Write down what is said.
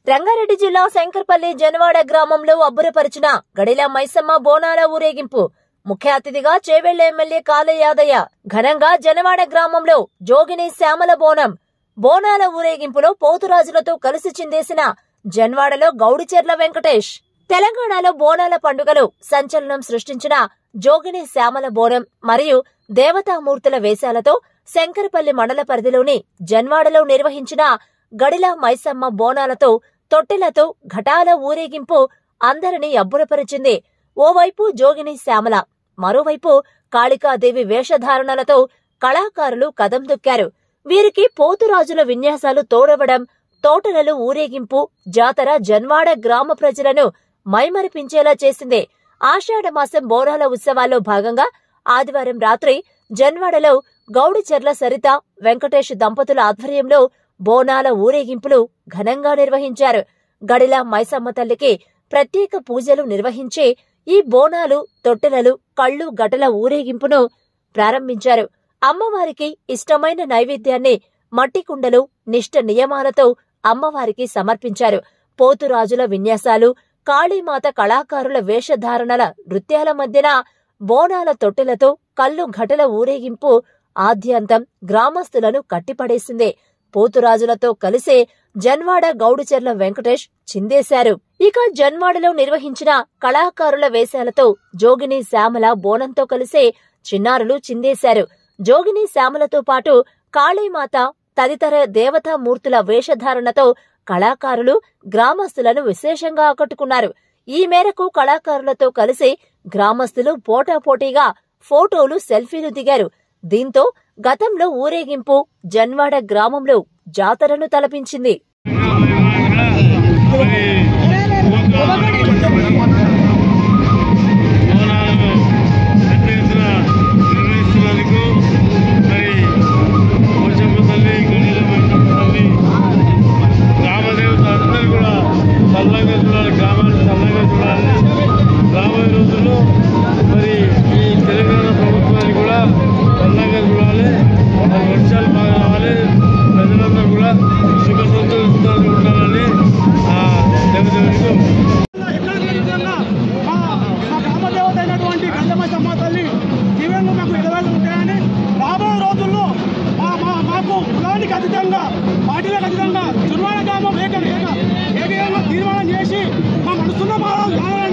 రంగారెడ్డి జిల్లా శంకర్పల్లి జనవాడ గ్రామంలో అబ్బురపరిచిన గడిల మైసమ్మ బోనాల ఊరేగింపు ముఖ్య అతిథిగా చేవెళ్ల ఎమ్మెల్యే కాల యాదయ్య ఘనంగా జనవాడ గ్రామంలో జోగిని శ్యామల బోనం బోనాల ఊరేగింపులో పోతురాజులతో కలిసి చిందేసిన జన్వాడలో గౌడిచెర్ల వెంకటేష్ తెలంగాణలో బోనాల పండుగలు సంచలనం సృష్టించిన జోగిని శ్యామల బోనం మరియు దేవతామూర్తుల వేషాలతో శంకరపల్లి మండల పరిధిలోని జన్వాడలో నిర్వహించిన గడిల మైసమ్మ బోనాలతో తొట్టెలతో ఘటాల ఊరేగింపు అందరినీ అబ్బురపరిచింది ఓవైపు జోగిని శ్యామల మరోవైపు కాళికాదేవి వేషధారణలతో కళాకారులు కదం దొక్కారు వీరికి పోతురాజుల విన్యాసాలు తోడవడం తోటలలో ఊరేగింపు జాతర జన్వాడ గ్రామ ప్రజలను మైమరిపించేలా చేసింది ఆషాఢమాసం బోనాల ఉత్సవాల్లో భాగంగా ఆదివారం రాత్రి జన్వాడలో గౌడిచెర్ల సరిత వెంకటేష్ దంపతుల ఆధ్వర్యంలో బోనాల ఊరేగింపులు ఘనంగా నిర్వహించారు గడిల మైసమ్మ తల్లికి ప్రత్యేక పూజలు నిర్వహించి ఈ బోనాలు తొట్టెలలు కళ్ళు గటల ఊరేగింపును ప్రారంభించారు అమ్మవారికి ఇష్టమైన నైవేద్యాన్ని మట్టి కుండలు నిష్ట నియమాలతో అమ్మవారికి సమర్పించారు పోతురాజుల విన్యాసాలు కాళీమాత కళాకారుల వేషధారణల నృత్యాల మధ్యన బోనాల తొట్టెలతో కళ్ళు ఘటల ఊరేగింపు ఆద్యంతం గ్రామస్తులను కట్టిపడేసింది పోతురాజులతో కలిసే జన్వాడ గౌడుచెర్ల వెంకటేష్ చిందేశారు ఇక జన్వాడలో నిర్వహించిన కళాకారుల వేషాలతో జోగిని శ్యామల బోనంతో కలిసే చిన్నారులు చిందేశారు జోగిని శ్యామలతో పాటు కాళీమాత తదితర దేవతామూర్తుల వేషధారణతో కళాకారులు గ్రామస్తులను విశేషంగా ఆకట్టుకున్నారు ఈ మేరకు కళాకారులతో కలిసి గ్రామస్తులు పోటాపోటీగా ఫోటోలు సెల్ఫీలు దిగారు దీంతో గతంలో ఊరేగింపు జన్వాడ గ్రామంలో జాతరను తలపించింది బోనాలను పెద్ద ఎత్తున నిర్వహిస్తున్నందుకు మరి పోచమ్మ తల్లి గడిల మైసమ్మ తల్లి గ్రామదేవత అందరూ కూడా చల్లగా చూడాలి గ్రామాలు చల్లగా చూడాలి రాబోయే రోజుల్లో మరి ఈ తెలంగాణ ప్రభుత్వాన్ని కూడా చల్లగా చూడాలి మరి వర్షాలు బాగా రావాలి ప్రజలందరూ కూడా సుఖ సంతోషాలు ఉండాలని ఆ దేవదేవుడికి ఎక్కడ లేని విధంగా మా మా గ్రామ దేవత అయినటువంటి గంధమ సమ్మ తల్లి దీవెనలు మాకు నిలవేలు ఉంటాయని రాబోయే రోజుల్లో మా మా మాకు కులానికి అతీతంగా పార్టీలకు అతీతంగా చురువాడ గ్రామం ఏక ఏక ఏకీయంగా తీర్మానం చేసి మా మనసున్న భావాలు